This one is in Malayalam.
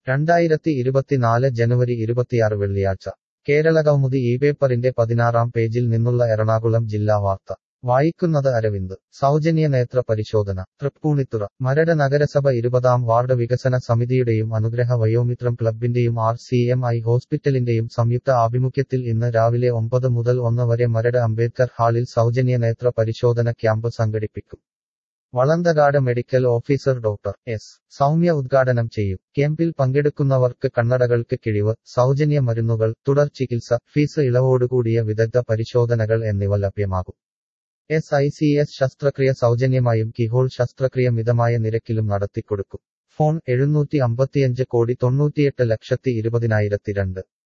രണ്ടായിരത്തി ഇരുപത്തിനാല് ജനുവരി ഇരുപത്തിയാറ് വെള്ളിയാഴ്ച കേരളകൗമുദി ഈ പേപ്പറിന്റെ പതിനാറാം പേജിൽ നിന്നുള്ള എറണാകുളം ജില്ലാ വാർത്ത വായിക്കുന്നത് അരവിന്ദ് സൗജന്യ നേത്ര പരിശോധന തൃപ്പൂണിത്തുറ മരട് നഗരസഭ ഇരുപതാം വാർഡ് വികസന സമിതിയുടെയും അനുഗ്രഹ വയോമിത്രം ക്ലബിന്റെയും ആർ സി എം ഐ ഹോസ്പിറ്റലിന്റെയും സംയുക്ത ആഭിമുഖ്യത്തിൽ ഇന്ന് രാവിലെ ഒമ്പത് മുതൽ ഒന്ന് വരെ മരട് അംബേദ്കർ ഹാളിൽ സൗജന്യ നേത്ര പരിശോധന ക്യാമ്പ് സംഘടിപ്പിക്കും Valanthakad medical officer doctor S Soumya ഉദ്ഘാടനം ചെയ്യും ക്യാമ്പിൽ പങ്കെടുക്കുന്നവർക്ക് കണ്ണടകൾക്ക് കിഴിവ് സൗജന്യ മരുന്നുകൾ തുടർ ചികിത്സ ഫീസ് ഇളവോടുകൂടിയ വിദഗ്ധ പരിശോധനകൾ എന്നിവ ലഭ്യമാകും എസ് ഐ സി എസ് ശസ്ത്രക്രിയ സൗജന്യമായും കിഹോൾ ശസ്ത്രക്രിയ മിതമായ നിരക്കിലും നടത്തിക്കൊടുക്കും ഫോൺ എഴുന്നൂറ്റി അമ്പത്തിയഞ്ച് കോടി തൊണ്ണൂറ്റിയെട്ട് ലക്ഷത്തി ഇരുപതിനായിരത്തി രണ്ട്